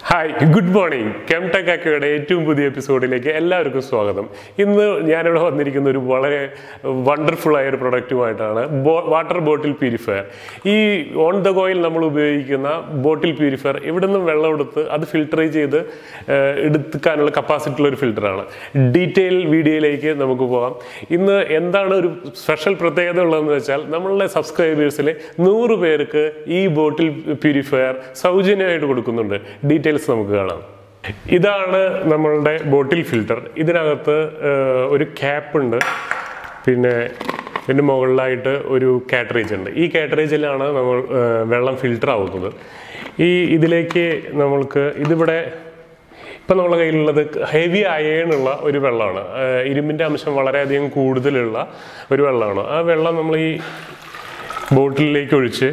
hi good morning കെംടെക് അക്കയുടെ ഏറ്റവും പുതിയ എപ്പിസോഡിലേക്ക് എല്ലാവർക്കും സ്വാഗതം ഇന്ന് ഞാനിവിടെ വന്നിരിക്കുന്ന ഒരു വളരെ വണ്ടർഫുൾ ആയ ഒരു പ്രൊഡക്റ്റുമായിട്ടാണ് വാട്ടർ ബോട്ടിൽ പ്യൂരിഫയർ ഈ ഓൺ ദ ഗോയിൽ നമ്മൾ ഉപയോഗിക്കുന്ന ബോട്ടിൽ പ്യൂരിഫയർ ഇവിടെ നിന്നും വെള്ളം എടുത്ത് അത് ഫിൽട്ടർ ചെയ്ത് ഏഹ്, എടുക്കാനുള്ള കപ്പാസിറ്റി ഉള്ള ഒരു ഫിൽറ്ററാണ് ഡീറ്റെയിൽ വീഡിയോയിലേക്ക് നമുക്ക് പോകാം ഇന്ന് എന്താണ് ഒരു സ്പെഷ്യൽ പ്രത്യേകത ഉള്ളതെന്ന് വെച്ചാൽ നമ്മളുടെ സബ്സ്ക്രൈബേഴ്സിലെ നൂറ് പേർക്ക് ഈ ബോട്ടിൽ പ്യൂരിഫയർ സൗജന്യമായിട്ട് കൊടുക്കുന്നുണ്ട് ഡീറ്റെയിൽസ് നമുക്ക് കാണാം ഇതാണ് നമ്മളുടെ ബോട്ടിൽ ഫിൽറ്റർ ഇതിനകത്ത് ഏഹ്, ഒരു ക്യാപ്പ് ഉണ്ട് പിന്നെ ഇതിൻ്റെ മുകളിലായിട്ട് ഒരു കാറ്ററേജ് ഉണ്ട് ഈ കാറ്ററേജിലാണ് നമ്മൾ ഏഹ്, വെള്ളം ഫിൽട്ടർ ആവുന്നത് ഈ ഇതിലേക്ക് നമ്മൾക്ക് ഇതിവിടെ ഇപ്പം നമ്മുടെ കയ്യിലുള്ളത് ഹെവി അയേണുള്ള ഒരു വെള്ളമാണ് ഏഹ്, ഇരുമ്പിൻ്റെ അംശം വളരെയധികം കൂടുതലുള്ള ഒരു വെള്ളമാണ് ആ വെള്ളം നമ്മൾ ഈ ബോട്ടിലേക്ക് ഒഴിച്ച്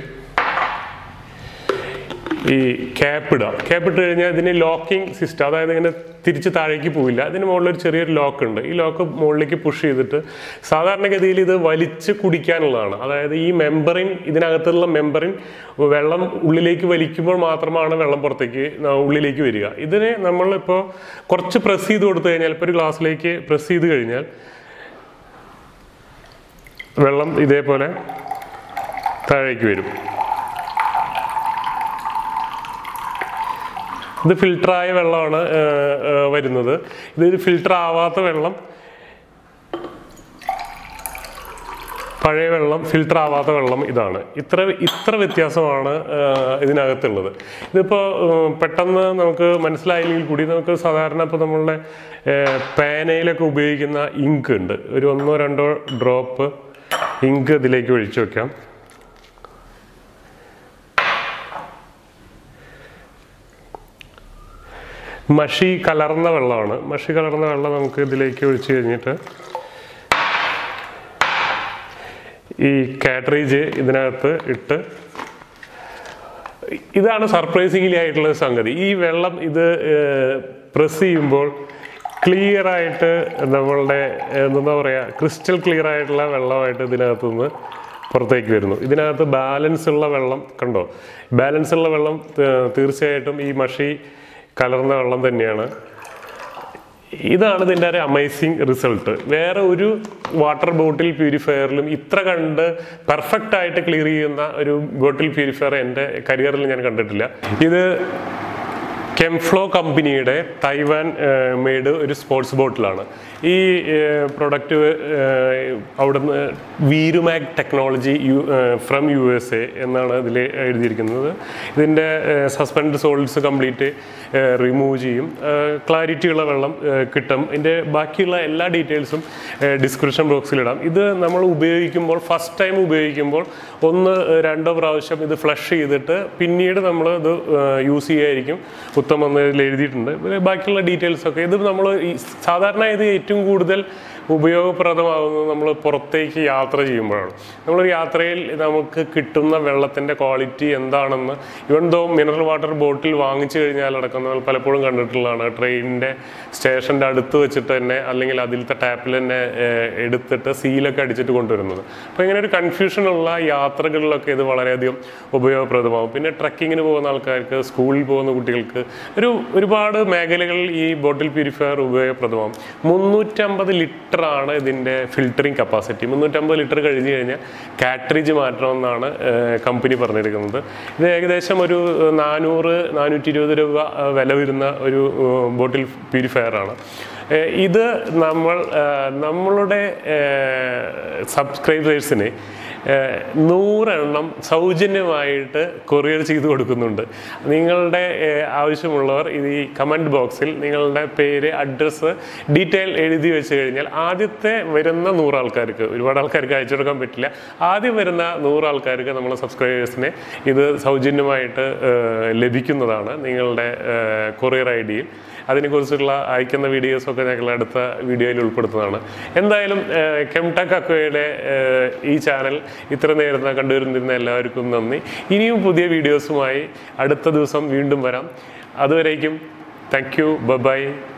ഈ ക്യാപ്പ് ഇടുക ക്യാപ്പ് ഇട്ട് കഴിഞ്ഞാൽ ഇതിന് ലോക്കിംഗ് സിസ്റ്റം അതായത് ഇങ്ങനെ തിരിച്ച് താഴേക്ക് പോവില്ല അതിന് മുകളിൽ ഒരു ചെറിയൊരു ലോക്ക് ഉണ്ട് ഈ ലോക്ക് മുകളിലേക്ക് പുഷ് ചെയ്തിട്ട് സാധാരണഗതിയിൽ ഇത് വലിച്ച് കുടിക്കാനുള്ളതാണ് അതായത് ഈ മെമ്പറിൻ ഇതിനകത്തുള്ള മെമ്പറിൻ വെള്ളം ഉള്ളിലേക്ക് വലിക്കുമ്പോൾ മാത്രമാണ് വെള്ളം പുറത്തേക്ക് ന- ഉള്ളിലേക്ക് വരിക ഇതിനെ നമ്മളിപ്പോൾ കുറച്ച് പ്രസ് ചെയ്ത് കൊടുത്തു കഴിഞ്ഞാൽ ഇപ്പോൾ ഒരു ഗ്ലാസ്സിലേക്ക് പ്രസ് ചെയ്ത് കഴിഞ്ഞാൽ വെള്ളം ഇതേപോലെ താഴേക്ക് വരും ഇത് ഫിൽട്ടറായ വെള്ളമാണ് ഏഹ്, ഏഹ്, വരുന്നത് ഇത് ഫിൽട്ടർ ആവാത്ത വെള്ളം പഴയ വെള്ളം ഫിൽട്ടർ ആവാത്ത വെള്ളം ഇതാണ് ഇത്ര ഇത്ര വ്യത്യാസമാണ് ഏഹ്, ഇതിനകത്തുള്ളത് ഇതിപ്പോൾ ഏഹ്, പെട്ടെന്ന് നമുക്ക് മനസ്സിലായില്ലെങ്കിൽ കൂടി നമുക്ക് സാധാരണ ഇപ്പോൾ നമ്മളുടെ ഏഹ്, പേനയിലൊക്കെ ഉപയോഗിക്കുന്ന ഇങ്ക് ഉണ്ട് ഒരു ഒന്നോ രണ്ടോ ഡ്രോപ്പ് ഇങ്ക് ഇതിലേക്ക് ഒഴിച്ചു വെക്കാം മഷി കലർന്ന വെള്ളമാണ് മഷി കലർന്ന വെള്ളം നമുക്ക് ഇതിലേക്ക് ഒഴിച്ചു കഴിഞ്ഞിട്ട് ഈ കാറ്ററേജ് ഇതിനകത്ത് ഇട്ട് ഇതാണ് സർപ്രൈസിംഗ്ലി ആയിട്ടുള്ള സംഗതി ഈ വെള്ളം ഇത് പ്രസ് ചെയ്യുമ്പോൾ ക്ലിയർ ആയിട്ട് നമ്മളുടെ ഏഹ്, എന്താ പറയുക ക്രിസ്റ്റൽ ക്ലിയർ ആയിട്ടുള്ള വെള്ളമായിട്ട് ഇതിനകത്ത് നിന്ന് പുറത്തേക്ക് വരുന്നു ഇതിനകത്ത് ബാലൻസ് ഉള്ള വെള്ളം കണ്ടോ ബാലൻസ് ഉള്ള വെള്ളം ഏഹ്, തീർച്ചയായിട്ടും ഈ മഷി കലർന്ന വെള്ളം തന്നെയാണ് ഇതാണ് ഇതിൻ്റെ ഒരു അമേസിങ് റിസൾട്ട് വേറെ ഒരു വാട്ടർ ബോട്ടിൽ പ്യൂരിഫയറിലും ഇത്ര കണ്ട് പെർഫെക്റ്റ് ആയിട്ട് ക്ലിയർ ചെയ്യുന്ന ഒരു ബോട്ടിൽ പ്യൂരിഫയർ എൻ്റെ കരിയറിൽ ഞാൻ കണ്ടിട്ടില്ല ഇത് കെംഫ്ലോ കമ്പനിയുടെ തൈവാൻ മെയ്ഡ് ഒരു സ്പോർട്സ് ബോട്ടിലാണ് ഈ പ്രൊഡക്റ്റ് അവിടുന്ന് വീരുമാഗ് technology you from U S A എന്നാണ് ഇതിൽ എഴുതിയിരിക്കുന്നത് ഇതിൻ്റെ സസ്പെൻഡ് സോൾട്സ് കംപ്ലീറ്റ് റിമൂവ് ചെയ്യും ക്ലാരിറ്റി ഉള്ള വെള്ളം ഏഹ്, കിട്ടും ഇതിൻ്റെ ബാക്കിയുള്ള എല്ലാ ഡീറ്റെയിൽസും ഡിസ്ക്രിപ്ഷൻ ബോക്സിലിടാം ഇത് നമ്മൾ ഉപയോഗിക്കുമ്പോൾ ഫസ്റ്റ് ടൈം ഉപയോഗിക്കുമ്പോൾ ഒന്ന് ഏഹ്, രണ്ടോ പ്രാവശ്യം ഇത് ഫ്ലഷ് ചെയ്തിട്ട് പിന്നീട് നമ്മൾ ഇത് യൂസ് ചെയ്യായിരിക്കും ഉത്തമം എന്ന് ഇതിൽ എഴുതിയിട്ടുണ്ട് ഇതിൽ ബാക്കിയുള്ള ഡീറ്റെയിൽസ് ഒക്കെ ഇത് നമ്മൾ സാധാരണ ഇത് ഏറ്റവും കൂടുതൽ ഉപയോഗപ്രദമാകുന്നത് നമ്മൾ പുറത്തേക്ക് യാത്ര ചെയ്യുമ്പോഴാണ് നമ്മളൊരു യാത്രയിൽ നമുക്ക് കിട്ടുന്ന വെള്ളത്തിൻ്റെ ക്വാളിറ്റി എന്താണെന്ന് ഇവൻ ദോ മിനറൽ വാട്ടർ ബോട്ടിൽ വാങ്ങിച്ചു കഴിഞ്ഞാൽ അടക്കം നമ്മൾ പലപ്പോഴും കണ്ടിട്ടുള്ളതാണ് ട്രെയിനിൻ്റെ സ്റ്റേഷൻ്റെ അടുത്ത് വെച്ചിട്ട് തന്നെ അല്ലെങ്കിൽ അതിലത്തെ ടാപ്പിൽ തന്നെ ഏഹ്, എടുത്തിട്ട് സീലൊക്കെ അടിച്ചിട്ട് കൊണ്ടുവരുന്നത് അപ്പോൾ ഇങ്ങനെ ഒരു കൺഫ്യൂഷനുള്ള യാത്രകളിലൊക്കെ ഇത് വളരെയധികം ഉപയോഗപ്രദമാകും പിന്നെ ട്രക്കിങ്ങിന് പോകുന്ന ആൾക്കാർക്ക് സ്കൂളിൽ പോകുന്ന കുട്ടികൾക്ക് ഒരു ഒരുപാട് മേഖലകളിൽ ഈ ബോട്ടിൽ പ്യൂരിഫയർ ഉപയോഗപ്രദമാകും മുന്നൂറ്റമ്പത് ലിറ്റർ ആണ് ഇതിൻ്റെ ഫിൽറ്ററിങ് കപ്പാസിറ്റി മുന്നൂറ്റമ്പത് ലിറ്റർ കഴിഞ്ഞ് കഴിഞ്ഞാൽ കാറ്ററേജ് മാറ്റണമെന്നാണ് കമ്പനി പറഞ്ഞിരിക്കുന്നത് ഇത് ഏകദേശം ഒരു നാനൂറ് നാനൂറ്റി ഇരുപത് രൂപ ഏഹ്, വില വരുന്ന ഒരു ഏഹ്, ബോട്ടിൽ പ്യൂരിഫയർ ആണ് ഏഹ്, ഇത് നമ്മൾ ഏഹ്, നമ്മളുടെ സബ്സ്ക്രൈബേഴ്സിന് ഏഹ്, നൂറെണ്ണം സൗജന്യമായിട്ട് കൊറിയർ ചെയ്ത് കൊടുക്കുന്നുണ്ട് നിങ്ങളുടെ ഏഹ്, ആവശ്യമുള്ളവർ ഇത് ഈ കമൻറ്റ് ബോക്സിൽ നിങ്ങളുടെ പേര് അഡ്രസ്സ് ഡീറ്റെയിൽ എഴുതി വെച്ച് കഴിഞ്ഞാൽ ആദ്യത്തെ വരുന്ന നൂറ് ആൾക്കാർക്ക് ഒരുപാട് ആൾക്കാർക്ക് അയച്ചു കൊടുക്കാൻ പറ്റില്ല ആദ്യം വരുന്ന നൂറ് ആൾക്കാർക്ക് നമ്മളെ സബ്സ്ക്രൈബേഴ്സിനെ ഇത് സൗജന്യമായിട്ട് ഏഹ്, ലഭിക്കുന്നതാണ് നിങ്ങളുടെ കൊറിയർ ഐ ഡിയിൽ അതിനെക്കുറിച്ചുള്ള അയക്കുന്ന വീഡിയോസൊക്കെ ഞങ്ങൾ അടുത്ത വീഡിയോയിൽ ഉൾപ്പെടുത്തുന്നതാണ് എന്തായാലും കെംടെക് അക്വയുടെ ഏഹ്, ഈ ചാനൽ ഇത്ര നേരം കണ്ടുവരുന്നിരുന്ന എല്ലാവർക്കും നന്ദി ഇനിയും പുതിയ വീഡിയോസുമായി അടുത്ത ദിവസം വീണ്ടും വരാം അതുവരേക്കും താങ്ക് യു ബൈ